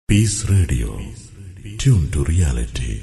Peace Radio. Tune to reality.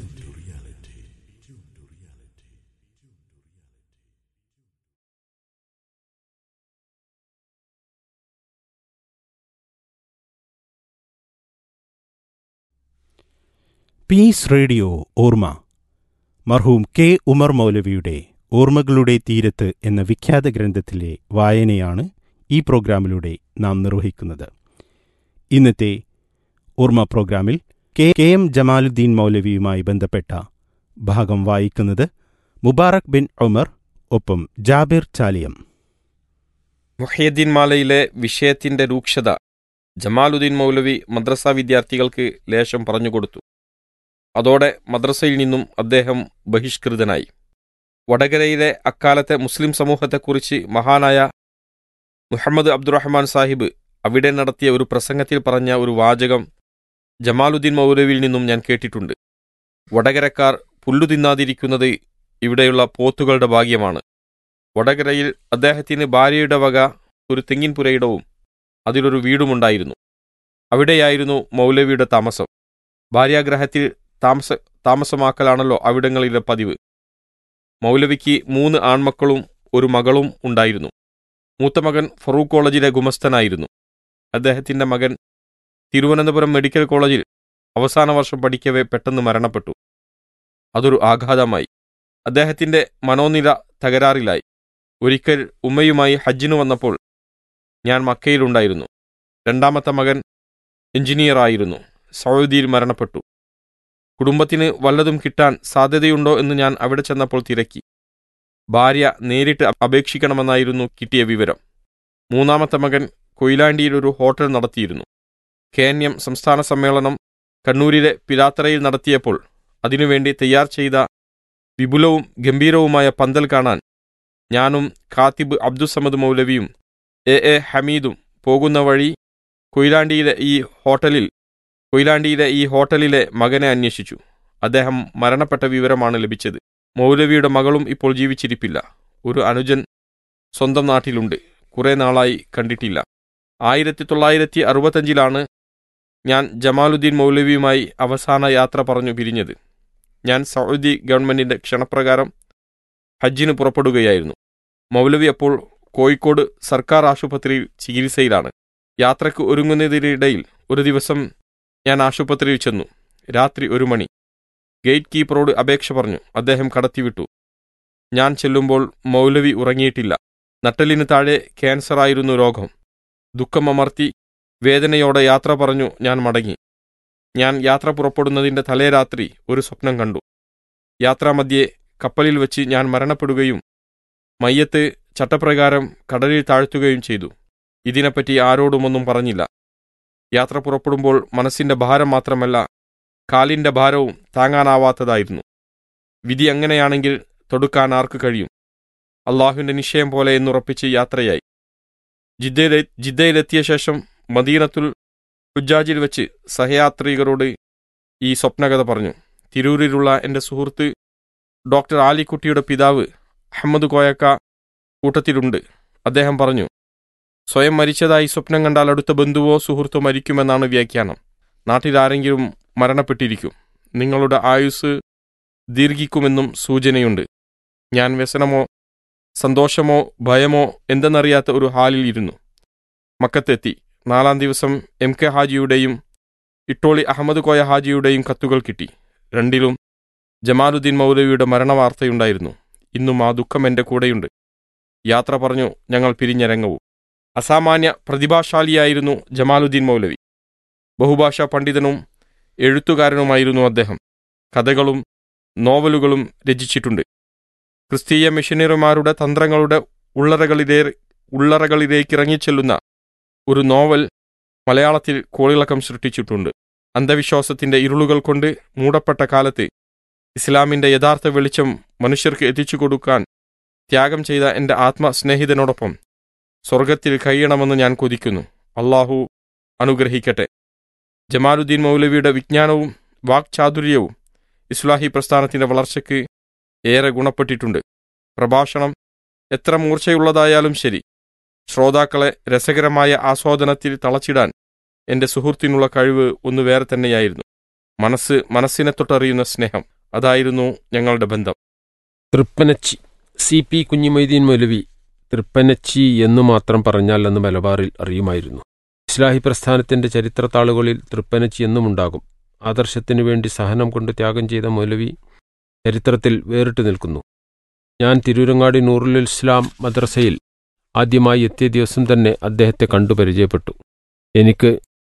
Peace radio ഓർമ്മ മർഹൂം K Umar മൗലവിയുടെ ഓർമ്മകളുടെ തീരത്ത് എന്ന വിഖ്യാത ഗ്രന്ഥത്തിലെ വായനയാണ് ഈ പ്രോഗ്രാമിലൂടെ നാം നിർവഹിക്കുന്നത് ഇന്നത്തെ ഓർമ്മ പ്രോഗ്രാമിൽ കെ കെ എം ജമാലുദ്ദീൻ മൗലവിയുമായി ബന്ധപ്പെട്ട ഭാഗം വായിക്കുന്നത് മുബാറക് ബിൻ ഉമർ ഒപ്പം ജാബിർ ചാലിയം മുഹ്യദ്ദീൻ മാലയിലെ വിഷയത്തിന്റെ രൂക്ഷത ജമാലുദ്ദീൻ മൗലവി മദ്രസ വിദ്യാർത്ഥികൾക്ക് ലേശം പറഞ്ഞുകൊടുത്തു അതോടെ മദ്രസയിൽ നിന്നും അദ്ദേഹം ബഹിഷ്കൃതനായി വടകരയിലെ അക്കാലത്തെ മുസ്ലിം സമൂഹത്തെക്കുറിച്ച് മഹാനായ മുഹമ്മദ് അബ്ദുറഹ്മാൻ സാഹിബ് അവിടെ നടത്തിയ ഒരു പ്രസംഗത്തിൽ പറഞ്ഞ ഒരു വാചകം ജമാലുദ്ദീൻ മൗലവിയിൽ നിന്നും ഞാൻ കേട്ടിട്ടുണ്ട് വടകരക്കാർ പുല്ലു തിന്നാതിരിക്കുന്നത് ഇവിടെയുള്ള പോത്തുകളുടെ ഭാഗ്യമാണ് വടകരയിൽ അദ്ദേഹത്തിന് ഭാര്യയുടെ വക ഒരു തെങ്ങിൻ പുരയിടവും അതിലൊരു വീടുമുണ്ടായിരുന്നു അവിടെയായിരുന്നു മൗലവിയുടെ താമസം ഭാര്യാഗ്രഹത്തിൽ താമസ താമസമാക്കലാണല്ലോ അവിടങ്ങളിലെ പതിവ് മൗലവിക്ക് മൂന്ന് ആൺമക്കളും ഒരു മകളും ഉണ്ടായിരുന്നു മൂത്ത മകൻ ഫറൂഖ് കോളേജിലെ ഗുമസ്തനായിരുന്നു അദ്ദേഹത്തിന്റെ മകൻ തിരുവനന്തപുരം മെഡിക്കൽ കോളേജിൽ അവസാന വർഷം പഠിക്കവേ പെട്ടെന്ന് മരണപ്പെട്ടു അതൊരു ആഘാതമായി അദ്ദേഹത്തിന്റെ മനോനില തകരാറിലായി ഒരിക്കൽ ഉമ്മയുമായി ഹജ്ജിനു വന്നപ്പോൾ ഞാൻ മക്കയിലുണ്ടായിരുന്നു രണ്ടാമത്തെ മകൻ എഞ്ചിനീയറായിരുന്നു സൗദിയിൽ മരണപ്പെട്ടു കുടുംബത്തിന് വല്ലതും കിട്ടാൻ സാധ്യതയുണ്ടോ എന്ന് ഞാൻ അവിടെ ചെന്നപ്പോൾ തിരക്കി ഭാര്യ നേരിട്ട് അപേക്ഷിക്കണമെന്നായിരുന്നു കിട്ടിയ വിവരം മൂന്നാമത്തെ മകൻ കൊയിലാണ്ടിയിൽ ഒരു ഹോട്ടൽ നടത്തിയിരുന്നു കേന്യം സംസ്ഥാന സമ്മേളനം കണ്ണൂരിലെ പിലാത്തറയിൽ നടത്തിയപ്പോൾ അതിനുവേണ്ടി തയ്യാർ ചെയ്ത വിപുലവും ഗംഭീരവുമായ പന്തൽ കാണാൻ ഞാനും ഖാത്തിബ് അബ്ദുസമദ് മൗലവിയും എ എ ഹമീദും പോകുന്ന വഴി കൊയിലാണ്ടിയിലെ ഈ ഹോട്ടലിൽ കൊയിലാണ്ടിയിലെ ഈ ഹോട്ടലിലെ മകനെ അന്വേഷിച്ചു അദ്ദേഹം മരണപ്പെട്ട വിവരമാണ് ലഭിച്ചത് മൗലവിയുടെ മകളും ഇപ്പോൾ ജീവിച്ചിരിപ്പില്ല ഒരു അനുജൻ സ്വന്തം നാട്ടിലുണ്ട് കുറെ നാളായി കണ്ടിട്ടില്ല ആയിരത്തി തൊള്ളായിരത്തി അറുപത്തഞ്ചിലാണ് ഞാൻ ജമാലുദ്ദീൻ മൗലവിയുമായി അവസാന യാത്ര പറഞ്ഞു പിരിഞ്ഞത് ഞാൻ സൗദി ഗവൺമെന്റിന്റെ ക്ഷണപ്രകാരം ഹജ്ജിന് പുറപ്പെടുകയായിരുന്നു മൗലവി അപ്പോൾ കോഴിക്കോട് സർക്കാർ ആശുപത്രിയിൽ ചികിത്സയിലാണ് യാത്രയ്ക്ക് ഒരുങ്ങുന്നതിനിടയിൽ ഒരു ദിവസം ഞാൻ ആശുപത്രിയിൽ ചെന്നു രാത്രി ഒരു മണി ഗേറ്റ് കീപ്പറോട് അപേക്ഷ പറഞ്ഞു അദ്ദേഹം കടത്തിവിട്ടു ഞാൻ ചെല്ലുമ്പോൾ മൗലവി ഉറങ്ങിയിട്ടില്ല നട്ടലിന് താഴെ ക്യാൻസറായിരുന്നു രോഗം ദുഃഖമമർത്തി വേദനയോടെ യാത്ര പറഞ്ഞു ഞാൻ മടങ്ങി ഞാൻ യാത്ര പുറപ്പെടുന്നതിന്റെ തലേ രാത്രി ഒരു സ്വപ്നം കണ്ടു യാത്രാമധ്യേ കപ്പലിൽ വെച്ച് ഞാൻ മരണപ്പെടുകയും മയ്യത്ത് ചട്ടപ്രകാരം കടലിൽ താഴ്ത്തുകയും ചെയ്തു ഇതിനെപ്പറ്റി ആരോടുമൊന്നും പറഞ്ഞില്ല യാത്ര പുറപ്പെടുമ്പോൾ മനസ്സിന്റെ ഭാരം മാത്രമല്ല കാലിന്റെ ഭാരവും താങ്ങാനാവാത്തതായിരുന്നു വിധി അങ്ങനെയാണെങ്കിൽ തൊടുക്കാൻ ആർക്ക് കഴിയും അള്ളാഹുവിന്റെ നിശ്ചയം പോലെ എന്നുറപ്പിച്ച് യാത്രയായി ജിദ്ദയിലെ ജിദ്ദയിലെത്തിയ ശേഷം മദീനത്തുൽ ഹുജാജിൽ വെച്ച് സഹയാത്രികരോട് ഈ സ്വപ്നകഥ പറഞ്ഞു തിരൂരിലുള്ള എൻ്റെ സുഹൃത്ത് ഡോക്ടർ ആലിക്കുട്ടിയുടെ പിതാവ് അഹമ്മദ് കോയക്ക കൂട്ടത്തിലുണ്ട് അദ്ദേഹം പറഞ്ഞു സ്വയം മരിച്ചതായി സ്വപ്നം കണ്ടാൽ അടുത്ത ബന്ധുവോ സുഹൃത്തോ മരിക്കുമെന്നാണ് വ്യാഖ്യാനം നാട്ടിലാരെങ്കിലും മരണപ്പെട്ടിരിക്കും നിങ്ങളുടെ ആയുസ് ദീർഘിക്കുമെന്നും സൂചനയുണ്ട് ഞാൻ വ്യസനമോ സന്തോഷമോ ഭയമോ എന്തെന്നറിയാത്ത ഒരു ഹാലിൽ ഇരുന്നു മക്കത്തെത്തി നാലാം ദിവസം എം കെ ഹാജിയുടെയും ഇട്ടോളി അഹമ്മദ് കോയ ഹാജിയുടെയും കത്തുകൾ കിട്ടി രണ്ടിലും ജമാലുദ്ദീൻ മൗലവിയുടെ മരണവാർത്തയുണ്ടായിരുന്നു ഇന്നും ആ ദുഃഖം എൻ്റെ കൂടെയുണ്ട് യാത്ര പറഞ്ഞു ഞങ്ങൾ പിരിഞ്ഞരങ്ങവും അസാമാന്യ പ്രതിഭാശാലിയായിരുന്നു ജമാലുദ്ദീൻ മൗലവി ബഹുഭാഷാ പണ്ഡിതനും എഴുത്തുകാരനുമായിരുന്നു അദ്ദേഹം കഥകളും നോവലുകളും രചിച്ചിട്ടുണ്ട് ക്രിസ്തീയ മിഷനറിമാരുടെ തന്ത്രങ്ങളുടെ ഉള്ളറകളിലേ ഉള്ളറകളിലേക്ക് ഇറങ്ങിച്ചെല്ലുന്ന ഒരു നോവൽ മലയാളത്തിൽ കോളിളക്കം സൃഷ്ടിച്ചിട്ടുണ്ട് അന്ധവിശ്വാസത്തിന്റെ ഇരുളുകൾ കൊണ്ട് മൂടപ്പെട്ട കാലത്ത് ഇസ്ലാമിന്റെ യഥാർത്ഥ വെളിച്ചം മനുഷ്യർക്ക് എത്തിച്ചു കൊടുക്കാൻ ത്യാഗം ചെയ്ത എൻ്റെ ആത്മസ്നേഹിതനോടൊപ്പം സ്വർഗത്തിൽ കഴിയണമെന്ന് ഞാൻ കൊതിക്കുന്നു അള്ളാഹു അനുഗ്രഹിക്കട്ടെ ജമാലുദ്ദീൻ മൗലവിയുടെ വിജ്ഞാനവും വാക്ചാതുര്യവും ഇസ്ലാഹി പ്രസ്ഥാനത്തിന്റെ വളർച്ചയ്ക്ക് ഏറെ ഗുണപ്പെട്ടിട്ടുണ്ട് പ്രഭാഷണം എത്ര മൂർച്ചയുള്ളതായാലും ശരി ശ്രോതാക്കളെ രസകരമായ ആസ്വാദനത്തിൽ തളച്ചിടാൻ എൻ്റെ സുഹൃത്തിനുള്ള കഴിവ് ഒന്ന് വേറെ തന്നെയായിരുന്നു മനസ്സ് മനസ്സിനെ തൊട്ടറിയുന്ന സ്നേഹം അതായിരുന്നു ഞങ്ങളുടെ ബന്ധം തൃപ്പനച്ചി സി പി കുഞ്ഞിമൊയ്തീൻ മൗലവി തൃപ്പനച്ചി എന്നു മാത്രം പറഞ്ഞാൽ എന്ന് മലബാറിൽ അറിയുമായിരുന്നു ഇസ്ലാഹി പ്രസ്ഥാനത്തിന്റെ ചരിത്രത്താളുകളിൽ തൃപ്പനച്ചി എന്നുമുണ്ടാകും ആദർശത്തിനു വേണ്ടി സഹനം കൊണ്ട് ത്യാഗം ചെയ്ത മൗലവി ചരിത്രത്തിൽ വേറിട്ട് നിൽക്കുന്നു ഞാൻ തിരൂരങ്ങാടി നൂറുൽ ഇസ്ലാം മദ്രസയിൽ ആദ്യമായി എത്തിയ ദിവസം തന്നെ അദ്ദേഹത്തെ കണ്ടു പരിചയപ്പെട്ടു എനിക്ക്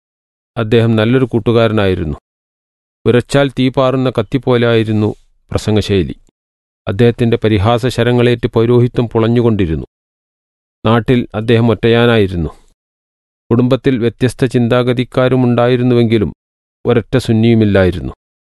അദ്ദേഹം നല്ലൊരു കൂട്ടുകാരനായിരുന്നു ഉരച്ചാൽ തീ പാറുന്ന കത്തിപ്പോലായിരുന്നു പ്രസംഗശൈലി അദ്ദേഹത്തിന്റെ പരിഹാസ ശരങ്ങളേറ്റ് പൗരോഹിത്വം പുളഞ്ഞുകൊണ്ടിരുന്നു നാട്ടിൽ അദ്ദേഹം ഒറ്റയാനായിരുന്നു കുടുംബത്തിൽ വ്യത്യസ്ത ചിന്താഗതിക്കാരുമുണ്ടായിരുന്നുവെങ്കിലും ഒരൊറ്റ സുന്നിയുമില്ലായിരുന്നു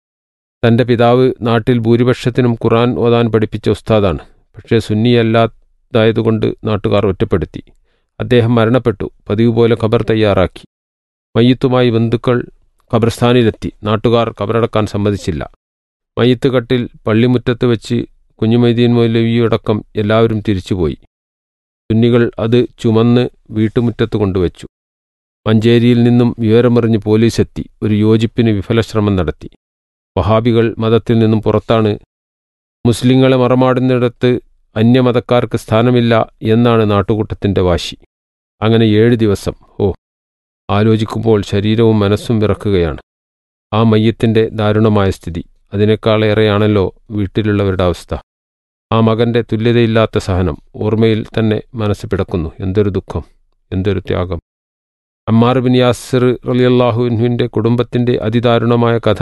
തന്റെ പിതാവ് നാട്ടിൽ ഭൂരിപക്ഷത്തിനും ഖുറാൻ ഓതാൻ പഠിപ്പിച്ച ഉസ്താദാണ് പക്ഷേ സുന്നിയല്ലാതായതുകൊണ്ട് നാട്ടുകാർ ഒറ്റപ്പെടുത്തി അദ്ദേഹം മരണപ്പെട്ടു പതിവ് പോലെ ഖബർ തയ്യാറാക്കി മയ്യത്തുമായി ബന്ധുക്കൾ ഖബർസ്ഥാനിലെത്തി നാട്ടുകാർ ഖബറടക്കാൻ സമ്മതിച്ചില്ല മയ്യത്ത് കട്ടിൽ പള്ളിമുറ്റത്ത് വെച്ച് കുഞ്ഞുമൈദീൻ മൗലവിയടക്കം എല്ലാവരും തിരിച്ചുപോയി സുന്നികൾ അത് ചുമന്ന് വീട്ടുമുറ്റത്ത് കൊണ്ടുവച്ചു മഞ്ചേരിയിൽ നിന്നും വിവരമറിഞ്ഞ് പോലീസ് എത്തി ഒരു യോജിപ്പിന് വിഫലശ്രമം നടത്തി വഹാബികൾ മതത്തിൽ നിന്നും പുറത്താണ് മുസ്ലിങ്ങളെ മറമാടുന്നിടത്ത് അന്യമതക്കാർക്ക് സ്ഥാനമില്ല എന്നാണ് നാട്ടുകൂട്ടത്തിന്റെ വാശി അങ്ങനെ ഏഴ് ദിവസം ഓ ആലോചിക്കുമ്പോൾ ശരീരവും മനസ്സും വിറക്കുകയാണ് ആ മയ്യത്തിന്റെ ദാരുണമായ സ്ഥിതി അതിനേക്കാളേറെയാണല്ലോ വീട്ടിലുള്ളവരുടെ അവസ്ഥ ആ മകന്റെ തുല്യതയില്ലാത്ത സഹനം ഓർമ്മയിൽ തന്നെ മനസ്സ് പിടക്കുന്നു എന്തൊരു ദുഃഖം എന്തൊരു ത്യാഗം അമ്മാർ ബിൻ യാസിർ റലിയല്ലാഹുവിൻ്റെ കുടുംബത്തിന്റെ അതിദാരുണമായ കഥ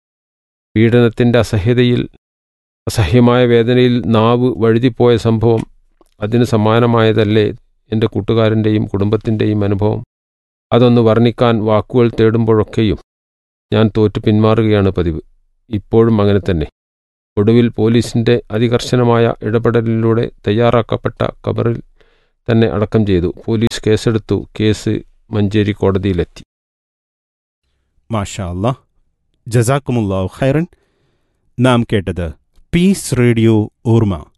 പീഡനത്തിന്റെ അസഹ്യതയിൽ അസഹ്യമായ വേദനയിൽ നാവ് വഴുതിപ്പോയ സംഭവം അതിന് സമാനമായതല്ലേ എൻ്റെ കൂട്ടുകാരൻ്റെയും കുടുംബത്തിൻ്റെയും അനുഭവം അതൊന്ന് വർണ്ണിക്കാൻ വാക്കുകൾ തേടുമ്പോഴൊക്കെയും ഞാൻ തോറ്റു പിന്മാറുകയാണ് പതിവ് ഇപ്പോഴും അങ്ങനെ തന്നെ ഒടുവിൽ പോലീസിന്റെ അതികർശനമായ ഇടപെടലിലൂടെ തയ്യാറാക്കപ്പെട്ട കബറിൽ തന്നെ അടക്കം ചെയ്തു പോലീസ് കേസെടുത്തു കേസ് മഞ്ചേരി കോടതിയിലെത്തി മാഷാ അല്ലാ ജസാക്കുമുല്ലാഹു ഖൈറൻ നാം കേട്ടത് പീസ് റേഡിയോ ഓർമ്മ